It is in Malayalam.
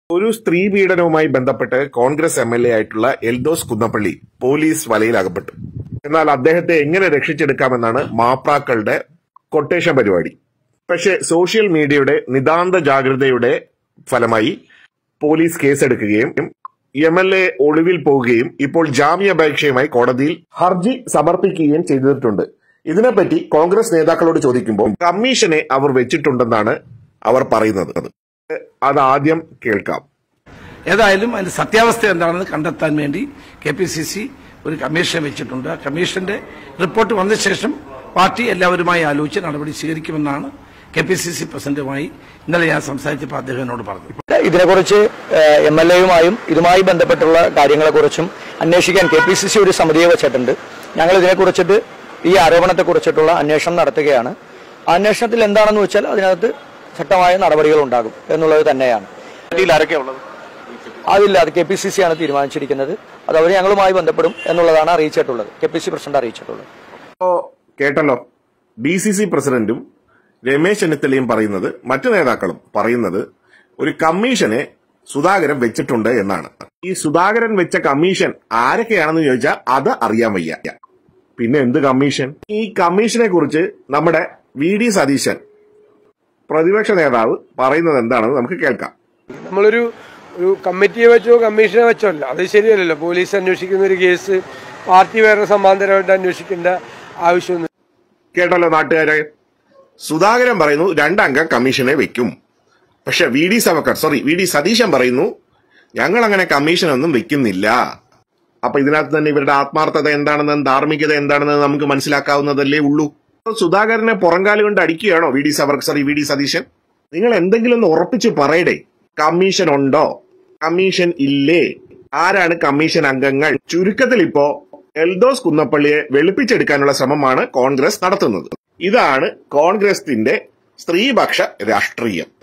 ഒരു സ്ത്രീ പീഡനവുമായി ബന്ധപ്പെട്ട് കോൺഗ്രസ് എം എൽ എ ആയിട്ടുള്ള എൽദോസ് കുന്നപ്പള്ളി പോലീസ് വലയിലകപ്പെട്ടു എന്നാൽ അദ്ദേഹത്തെ എങ്ങനെ രക്ഷിച്ചെടുക്കാമെന്നാണ് മാപ്രാക്കളുടെ കൊട്ടേഷൻ പരിപാടി പക്ഷേ സോഷ്യൽ മീഡിയയുടെ നിതാന്ത ജാഗ്രതയുടെ ഫലമായി പോലീസ് കേസെടുക്കുകയും എം എൽ എ ഒളിവിൽ പോവുകയും ഇപ്പോൾ ജാമ്യാപേക്ഷയുമായി കോടതിയിൽ ഹർജി സമർപ്പിക്കുകയും ചെയ്തിട്ടുണ്ട് ഇതിനെപ്പറ്റി കോൺഗ്രസ് നേതാക്കളോട് ചോദിക്കുമ്പോൾ കമ്മീഷനെ അവർ വെച്ചിട്ടുണ്ടെന്നാണ് അവർ പറയുന്നത് അത് ആദ്യം കേൾക്കാം ഏതായാലും അതിന്റെ സത്യാവസ്ഥ എന്താണെന്ന് കണ്ടെത്താൻ വേണ്ടി കെ പി സി സി ഒരു കമ്മീഷൻ വെച്ചിട്ടുണ്ട് ആ കമ്മീഷന്റെ റിപ്പോർട്ട് വന്ന ശേഷം പാർട്ടി എല്ലാവരുമായി ആലോചിച്ച് നടപടി സ്വീകരിക്കുമെന്നാണ് കെ പി സി സി പ്രസിഡന്റുമായി ഇന്നലെ ഞാൻ സംസാരിച്ചപ്പോൾ അദ്ദേഹം എന്നോട് പറഞ്ഞു ഇതിനെക്കുറിച്ച് എം എൽ എയുമായും ഇതുമായി ബന്ധപ്പെട്ടുള്ള കാര്യങ്ങളെക്കുറിച്ചും അന്വേഷിക്കാൻ കെ പി സി സി ഒരു സമിതിയെ വെച്ചിട്ടുണ്ട് ഞങ്ങൾ ഇതിനെക്കുറിച്ചിട്ട് ഈ ആരോപണത്തെക്കുറിച്ചിട്ടുള്ള അന്വേഷണം നടത്തുകയാണ് ആ അന്വേഷണത്തിൽ എന്താണെന്ന് വെച്ചാൽ അതിനകത്ത് ശക്തമായ നടപടികൾ ഉണ്ടാകും എന്നുള്ളത് തന്നെയാണ് അതില്ല അത് കെ പി സി സി ആണ് തീരുമാനിച്ചിരിക്കുന്നത് അത് അവർ ഞങ്ങളുമായി ബന്ധപ്പെടും എന്നുള്ളതാണ് അറിയിച്ചിട്ടുള്ളത് കെ പി സി പ്രസിഡന്റ് അറിയിച്ചിട്ടുള്ളത് ഇപ്പോ കേട്ടല്ലോ ഡി സി സി പ്രസിഡന്റും രമേശ് ചെന്നിത്തലയും പറയുന്നത് മറ്റു നേതാക്കളും പറയുന്നത് ഒരു കമ്മീഷനെ സുധാകരൻ വെച്ചിട്ടുണ്ട് എന്നാണ് ഈ സുധാകരൻ വെച്ച കമ്മീഷൻ ആരൊക്കെയാണെന്ന് ചോദിച്ചാൽ അത് അറിയാൻ വയ്യ പിന്നെ എന്ത് കമ്മീഷൻ ഈ കമ്മീഷനെ കുറിച്ച് നമ്മുടെ വി ഡി സതീശൻ പ്രതിപക്ഷ നേതാവ് പറയുന്നത് എന്താണെന്ന് നമുക്ക് കേൾക്കാം നമ്മളൊരു ഒരു കമ്മിറ്റിയെ വെച്ചോ കമ്മീഷനെ വെച്ചോ അല്ല അത് ശരിയല്ലല്ലോ പോലീസ് അന്വേഷിക്കുന്ന ഒരു കേസ് പാർട്ടി വേറെ സമാന്തരമായിട്ട് അന്വേഷിക്കേണ്ട ആവശ്യമൊന്നും കേട്ടല്ലോ നാട്ടുകാരെ സുധാകരൻ പറയുന്നു രണ്ടംഗ കമ്മീഷനെ വെക്കും പക്ഷെ V D Savarkar sorry V D Satheesan പറയുന്നു ഞങ്ങൾ അങ്ങനെ കമ്മീഷനൊന്നും വെക്കുന്നില്ല അപ്പൊ ഇതിനകത്ത് തന്നെ ഇവരുടെ ആത്മാർത്ഥത എന്താണെന്ന് ധാർമ്മികത എന്താണെന്ന് നമുക്ക് മനസ്സിലാക്കാവുന്നതല്ലേ ഉള്ളൂ അപ്പൊ സുധാകരനെ പുറങ്കാലി കൊണ്ട് അടിക്കുകയാണോ വി ഡി സവർ സോറി വി ഡി സതീശൻ നിങ്ങൾ എന്തെങ്കിലും ഒന്ന് ഉറപ്പിച്ച് പറയടേ കമ്മീഷൻ ഉണ്ടോ കമ്മീഷൻ ഇല്ലേ ആരാണ് കമ്മീഷൻ അംഗങ്ങൾ ചുരുക്കത്തിൽ ഇപ്പോ എൽദോസ് കുന്നപ്പള്ളിയെ വെളുപ്പിച്ചെടുക്കാനുള്ള ശ്രമമാണ് കോൺഗ്രസ് നടത്തുന്നത് ഇതാണ് കോൺഗ്രസിന്റെ സ്ത്രീപക്ഷ രാഷ്ട്രീയം